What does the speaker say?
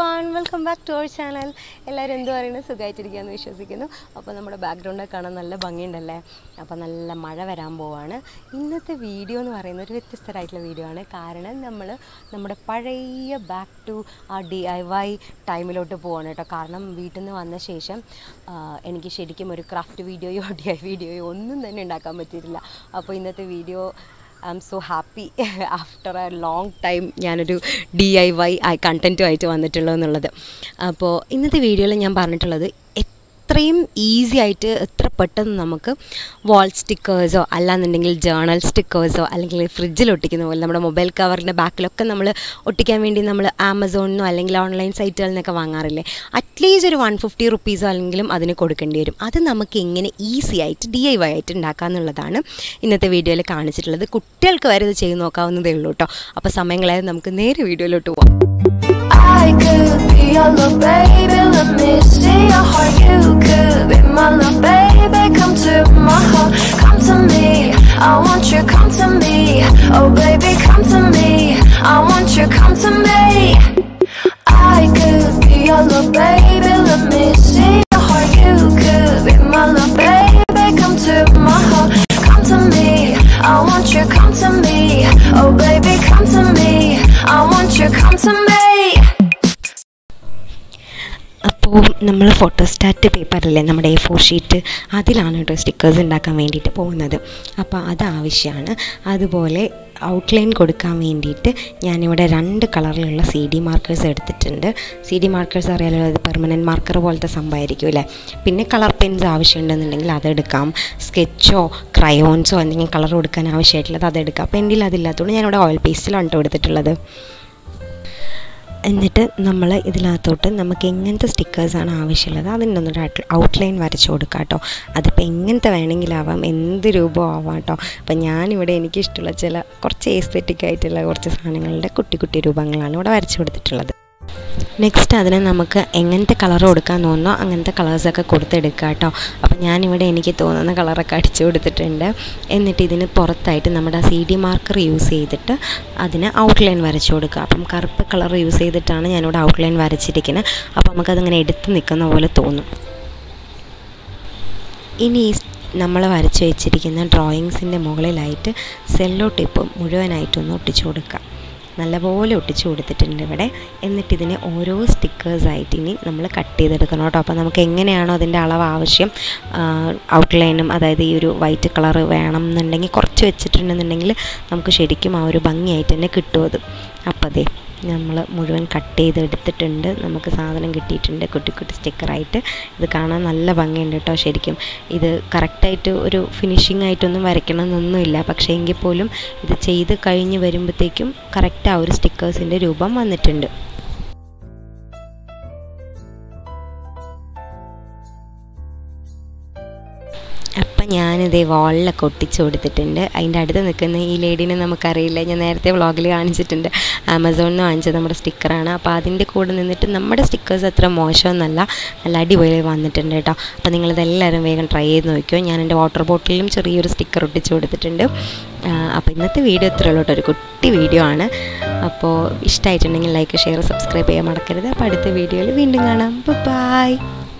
One welcome back to our channel എല്ലാവരും എന്ത് പറയുന്നത് സുഖമായിട്ടിരിക്കുകയെന്ന് വിശ്വസിക്കുന്നു അപ്പോൾ നമ്മുടെ ബാക്ക്ഗ്രൗണ്ട് കാണാൻ നല്ല ഭംഗിയുണ്ടല്ലേ അപ്പോൾ നല്ല മഴ വരാൻ പോവാണ് ഇന്നത്തെ വീഡിയോ എന്ന് പറയുന്നത് ഒരു വ്യത്യസ്തരായിട്ടുള്ള വീഡിയോ ആണ് കാരണം നമ്മൾ നമ്മുടെ പഴയ ബാക്ക് ടു ആ ഡി ഐ വൈ ടൈമിലോട്ട് പോവാണ് കേട്ടോ കാരണം വീട്ടിൽ നിന്ന് വന്ന ശേഷം ആ, എനിക്ക് ശരിക്കും ഒരു ക്രാഫ്റ്റ് വീഡിയോയോ ഡി ഐ വീഡിയോയോ ഒന്നും തന്നെ ഉണ്ടാക്കാൻ പറ്റിയിട്ടില്ല അപ്പോൾ ഇന്നത്തെ video I'm so happy after a long time ഞാനൊരു ഡി ഐ വൈ കണ്ടൻറ്റുമായിട്ട് വന്നിട്ടുള്ളത് എന്നുള്ളത് അപ്പോൾ ഇന്നത്തെ വീഡിയോയിൽ ഞാൻ പറഞ്ഞിട്ടുള്ളത് എത്രയും ഈസി ആയിട്ട് എത്ര പെട്ടെന്ന് നമുക്ക് വാൾ സ്റ്റിക്കേഴ്സോ അല്ലാന്നുണ്ടെങ്കിൽ ജേണൽ സ്റ്റിക്കേഴ്സോ അല്ലെങ്കിൽ ഫ്രിഡ്ജിൽ ഒട്ടിക്കുന്ന പോലെ നമ്മുടെ മൊബൈൽ കവറിൻ്റെ ബാക്കിലൊക്കെ നമ്മൾ ഒട്ടിക്കാൻ വേണ്ടി നമ്മൾ ആമസോണിനോ അല്ലെങ്കിൽ ഓൺലൈൻ സൈറ്റുകളിൽ നിന്നൊക്കെ വാങ്ങാറില്ലേ അറ്റ്ലീസ്റ്റ് ഒരു വൺ ഫിഫ്റ്റി റുപ്പീസോ അല്ലെങ്കിലും അതിന് കൊടുക്കേണ്ടി വരും അത് നമുക്ക് എങ്ങനെ ഈസി ആയിട്ട് ഡി ഐ വൈ ആയിട്ട് ഉണ്ടാക്കാമെന്നുള്ളതാണ് ഇന്നത്തെ വീഡിയോയിൽ കാണിച്ചിട്ടുള്ളത് കുട്ടികൾക്ക് വരെ ഇത് ചെയ്ത് നോക്കാവുന്നതേ ഉള്ളൂ കേട്ടോ അപ്പോൾ സമയങ്ങളായത് നമുക്ക് നേരെ വീഡിയോയിലോട്ട് പോവാം I could be your little baby, let me see your heart. You could be my little baby, come to my heart, come to me. I want you, come to me. Oh baby, come to me. I want you, come to me. I could be your little baby, let me see your heart. You could be my little baby, come to my heart, come to me. I want you, come to me. Oh baby, come to me. I want you, come to me. അപ്പോൾ നമ്മൾ photostat പേപ്പറില്ലേ നമ്മുടെ A four sheet അതിലാണ് കേട്ടോ stickers ഉണ്ടാക്കാൻ വേണ്ടിയിട്ട് പോകുന്നത് അപ്പോൾ അത് ആവശ്യമാണ് അതുപോലെ ഔട്ട്ലൈൻ കൊടുക്കാൻ വേണ്ടിയിട്ട് ഞാനിവിടെ രണ്ട് കളറിലുള്ള സി ഡി മാർക്കേഴ്സ് എടുത്തിട്ടുണ്ട് സി ഡി മാർക്കേഴ്സ് അറിയാലോ അത് പെർമനൻറ്റ് മാർക്കർ പോലത്തെ സംഭവമായിരിക്കും അല്ലേ പിന്നെ കളർ പെൻസ് ആവശ്യമുണ്ടെന്നുണ്ടെങ്കിൽ അതെടുക്കാം സ്കെച്ചോ ക്രയോൺസോ എന്തെങ്കിലും കളർ കൊടുക്കാൻ ആവശ്യമായിട്ടുള്ളത് അതെടുക്കാം അപ്പോൾ എൻ്റെ അതില്ലാത്തതുകൊണ്ട് ഞാനിവിടെ ഓയിൽ പേസ്റ്റിലാണ് കേട്ടോ എടുത്തിട്ടുള്ളത് എന്നിട്ട് നമ്മൾ ഇതിനകത്തോട്ട് നമുക്ക് എങ്ങനത്തെ സ്റ്റിക്കേഴ്സാണ് ആവശ്യമുള്ളത് അതിൻ്റെ ഒന്നൊരു ഔട്ട്ലൈൻ വരച്ചു കൊടുക്കുക കേട്ടോ അതിപ്പോൾ എങ്ങനത്തെ വേണമെങ്കിലാവാം എന്ത് രൂപം ആവാം കേട്ടോ അപ്പം ഞാനിവിടെ എനിക്കിഷ്ടമുള്ള ചില കുറച്ച് എസ്തെറ്റിക് ആയിട്ടുള്ള കുറച്ച് സാധനങ്ങളുടെ കുട്ടി കുട്ടി രൂപങ്ങളാണ് ഇവിടെ വരച്ചു കൊടുത്തിട്ടുള്ളത് നെക്സ്റ്റ് അതിന് നമുക്ക് എങ്ങനത്തെ കളർ കൊടുക്കാൻ തോന്നുന്നോ അങ്ങനത്തെ കളേഴ്സൊക്കെ കൊടുത്തെടുക്കുക കേട്ടോ അപ്പോൾ ഞാനിവിടെ എനിക്ക് തോന്നുന്ന കളറൊക്കെ അടിച്ചു കൊടുത്തിട്ടുണ്ട് എന്നിട്ട് ഇതിന് പുറത്തായിട്ട് നമ്മുടെ സി ഡി മാർക്കർ യൂസ് ചെയ്തിട്ട് അതിന് ഔട്ട്ലൈൻ വരച്ചു കൊടുക്കുക അപ്പം കറുപ്പ് കളർ യൂസ് ചെയ്തിട്ടാണ് ഞാനിവിടെ ഔട്ട്ലൈൻ വരച്ചിരിക്കുന്നത് അപ്പോൾ നമുക്കതിങ്ങനെ എടുത്ത് നിൽക്കുന്ന പോലെ തോന്നും ഇനി ഈ നമ്മൾ വരച്ച് വെച്ചിരിക്കുന്ന ഡ്രോയിങ്സിൻ്റെ മുകളിലായിട്ട് സെല്ലോ ടിപ്പ് മുഴുവനായിട്ടൊന്ന് ഒട്ടിച്ചു കൊടുക്കുക നല്ലപോലെ ഒട്ടിച്ചു കൊടുത്തിട്ടുണ്ട് ഇവിടെ എന്നിട്ട് ഇതിനെ ഓരോ സ്റ്റിക്കേഴ്സായിട്ട് ഇനി നമ്മൾ കട്ട് ചെയ്തെടുക്കണം കേട്ടോ അപ്പോൾ നമുക്ക് എങ്ങനെയാണോ അതിൻ്റെ അളവ് ആവശ്യം ഔട്ട്ലൈനും അതായത് ഈ ഒരു വൈറ്റ് കളർ വേണം എന്നുണ്ടെങ്കിൽ കുറച്ച് വെച്ചിട്ടുണ്ടെന്നുണ്ടെങ്കിൽ നമുക്ക് ശരിക്കും ആ ഒരു ഭംഗിയായിട്ട് തന്നെ കിട്ടും അത് അപ്പോൾ അതെ നമ്മൾ മുഴുവൻ കട്ട് ചെയ്ത് എടുത്തിട്ടുണ്ട് നമുക്ക് സാധനം കിട്ടിയിട്ടുണ്ട് കുട്ടി കുട്ടി സ്റ്റിക്കറായിട്ട് ഇത് കാണാൻ നല്ല ഭംഗിയുണ്ട് കേട്ടോ ശരിക്കും ഇത് കറക്റ്റായിട്ട് ഒരു ഫിനിഷിംഗ് ആയിട്ടൊന്നും വരയ്ക്കണം എന്നൊന്നുമില്ല പക്ഷേ എങ്കിൽ പോലും ഇത് ചെയ്ത് കഴിഞ്ഞ് വരുമ്പോഴത്തേക്കും കറക്റ്റ് ആ ഒരു സ്റ്റിക്കേഴ്സിൻ്റെ രൂപം വന്നിട്ടുണ്ട് അപ്പം ഞാനിത് വാളിലൊക്കെ ഒട്ടിച്ച് കൊടുത്തിട്ടുണ്ട് അതിൻ്റെ അടുത്ത് നിൽക്കുന്ന ഈ ലേഡീനെ നമുക്കറിയില്ല ഞാൻ നേരത്തെ വ്ളോഗിൽ കാണിച്ചിട്ടുണ്ട് ആമസോണിൽ നിന്ന് വാങ്ങിച്ചത് നമ്മുടെ സ്റ്റിക്കറാണ് അപ്പോൾ അതിൻ്റെ കൂടെ നിന്നിട്ട് നമ്മുടെ സ്റ്റിക്കേഴ്സ് അത്ര മോശമൊന്നല്ല നല്ല അടിപൊളി വന്നിട്ടുണ്ട് കേട്ടോ അപ്പോൾ നിങ്ങളിതെല്ലാവരും വേഗം ട്രൈ ചെയ്ത് നോക്കിയോ ഞാൻ എൻ്റെ വാട്ടർ ബോട്ടിലും ചെറിയൊരു സ്റ്റിക്കർ ഒട്ടിച്ച് കൊടുത്തിട്ടുണ്ട് ആ, അപ്പോൾ ഇന്നത്തെ വീഡിയോ ഇത്രേ ഉള്ളൂ കേട്ടോ ഒരു കുട്ടി വീഡിയോ ആണ് അപ്പോൾ ഇഷ്ടമായിട്ടുണ്ടെങ്കിൽ ലൈക്ക് ഷെയർ സബ്സ്ക്രൈബ് ചെയ്യാൻ മറക്കരുത് അപ്പോൾ അടുത്ത വീഡിയോയിൽ വീണ്ടും കാണാം ബൈ